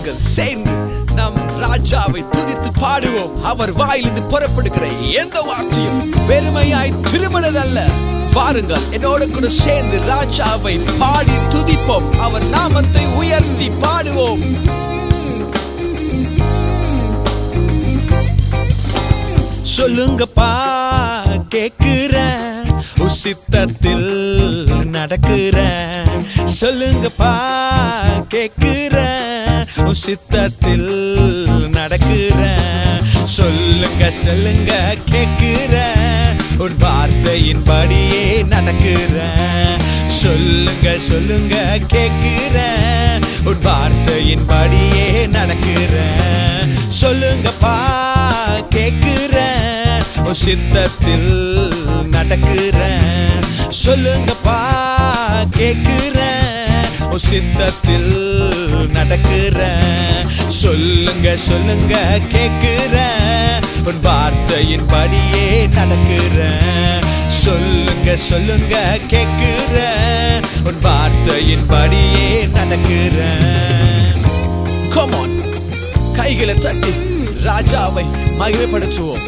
வாருங்கள் சேர்ந்து நம் ராஜாவை துதித்து பாடுவோம் அவர் வாயிலிருந்து புறப்படுகிற எந்த வார்த்தையும் பெருமையாய் திருமணதல்ல வாருங்கள் என்னோடு கூட சேர்ந்து ராஜாவை பாடி துதிப்போம் அவர் நாமத்தை உயர்த்தி பாடுவோம் சொல்லுங்கப்பா கேக்குறேன் உசித்தத்தில் நடக்கிறேன் சொல்லுங்கப்பா கேக்குறேன் உசித்தத்தில் நடக்கிறேன் சொல்லுங்க சொல்லுங்க கேக்குறேன் உன் வார்த்தையின்படியே நடக்கிறேன் சொல்லுங்க சொல்லுங்க கேக்குறேன் உன் வார்த்தையின்படியே நடக்கிறேன் சொல்லுங்கப்பா கேக்குறேன் உன் சித்தத்தில் நடக்கிறேன் சொல்லுங்கப்பா கேக்குறேன் உன் சித்தத்தில் நடக்கிறேன் சொல்லுங்க சொல்லுங்க கேக்குறேன் உன் வார்த்தையின்படியே நடக்கிறேன் சொல்லுங்க சொல்லுங்க கேக்குறேன் உன் வார்த்தையின்படியே நடக்கிறேன் Come on கைகளை தட்டி ராஜாவை மகிமைப்படுத்துவோம்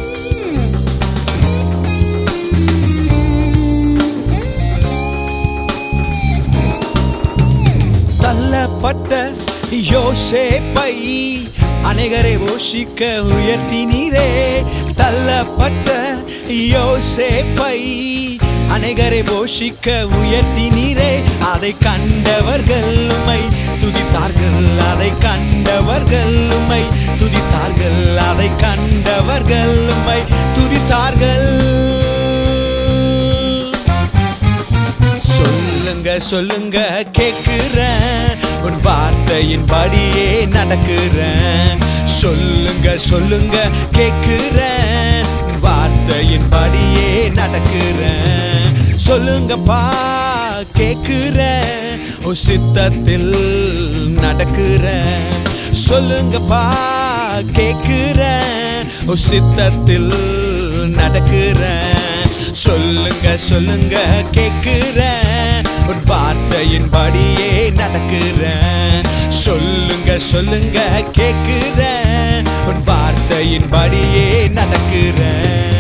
தள்ளப்பட்ட யோசேப்பை அனைகரை ஓஷிக்க உயர்த்தினீரே தள்ளப்பட்ட யோசேப்பை அனைகரை போஷிக்க உயர்த்தினீரே அதை கண்டவர்கள் உம்மை துதித்தார்கள் அதை கண்டவர்கள் உம்மை துதித்தார்கள் அதை கண்டவர்கள் உம்மை துதித்தார்கள் சொல்லுங்க சொல்லுங்க கேக்குறேன் உன் வார்த்தையின் படியே நடக்கிறேன் சொல்லுங்க சொல்லுங்க கேக்குறேன் உன் வார்த்தையின் படியே நடக்கிறேன் சொல்லுங்கப்பா கேக்குறேன் உன் சித்தத்தில் நடக்கிறேன் சொல்லுங்கப்பா கேக்குறேன் உன் சித்தத்தில் நடக்கிறேன் சொல்லுங்க சொல்லுங்க கேக்குறேன் உன் வார்த்தையின் படியே நடக்கிறேன் சொல்லுங்க சொல்லுங்க கேக்குறேன் உன் வார்த்தையின் படியே நடக்கிறேன்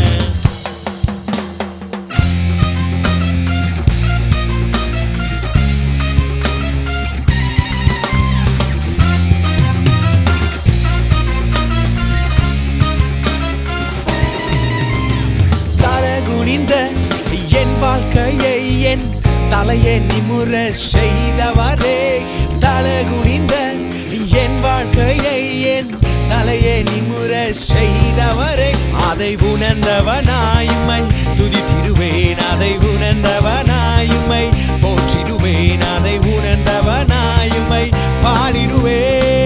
தரகுனிந்த என் வாழ்க்கையை என் தலையை நிமுற செய்தவரே தலகுனிந்த என் வாழ்க்கையை என் தலையை நிமுற செய்தவரே அதை உணர்ந்தவனாயுமை துதித்திடுவேன் அதை உணர்ந்தவனாயுமை போற்றிடுவேன் அதை உணர்ந்தவனாயுமை பாடிடுவேன்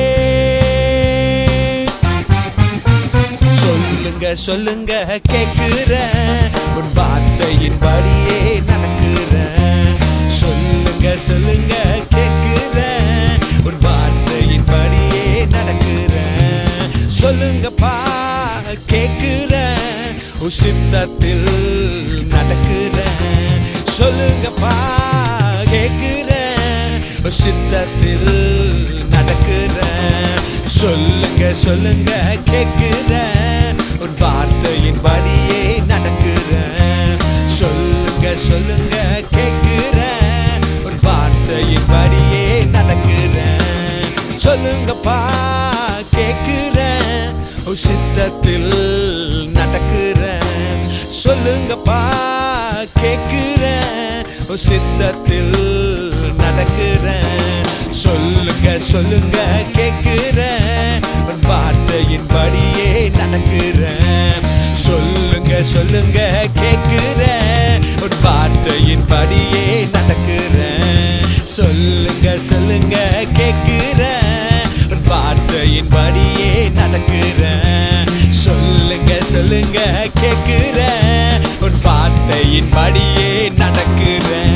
சொல்லுங்க சொல்லுங்க கேக்குறேன் உன் வார்த்தையின் படியே நடக்கிறேன் சொல்லுங்க சொல்லுங்க கேக்குறேன் உன் வார்த்தையின் படியே நடக்கிறேன் சொல்லுங்கப்பா கேக்குறேன் உன் சித்தத்தில் நடக்கிறேன் சொல்லுங்கப்பா கேக்குறேன் உன் சித்தத்தில் நடக்கிறேன் சொல்லுங்க சொல்லுங்க கேக்குறேன் உன் வார்த்தையின் படியே நடக்கிறேன் சொல்லுங்க சொல்லுங்க கேக்குறேன் உன் வார்த்தையின் படியே நடக்கிறேன் சொல்லுங்கப்பா கேக்குறேன் உன் சித்தத்தில் நடக்கிறேன் சொல்லுங்கப்பா கேக்குறேன் உன் சித்தத்தில் நடக்கிறேன் சொல்லுங்க சொல்லுங்க கேக்குறேன் உன் வார்த்தையின் படியே நடக்கிறேன் சொல்லுங்க சொல்லுங்க கேக்குறேன் உன் வார்த்தையின் படியே நடக்கிறேன் சொல்லுங்க சொல்லுங்க கேக்குறேன் உன் வார்த்தையின் படியே நடக்கிறேன் சொல்லுங்க சொல்லுங்க கேக்குறேன் உன் வார்த்தையின் படியே நடக்கிறேன்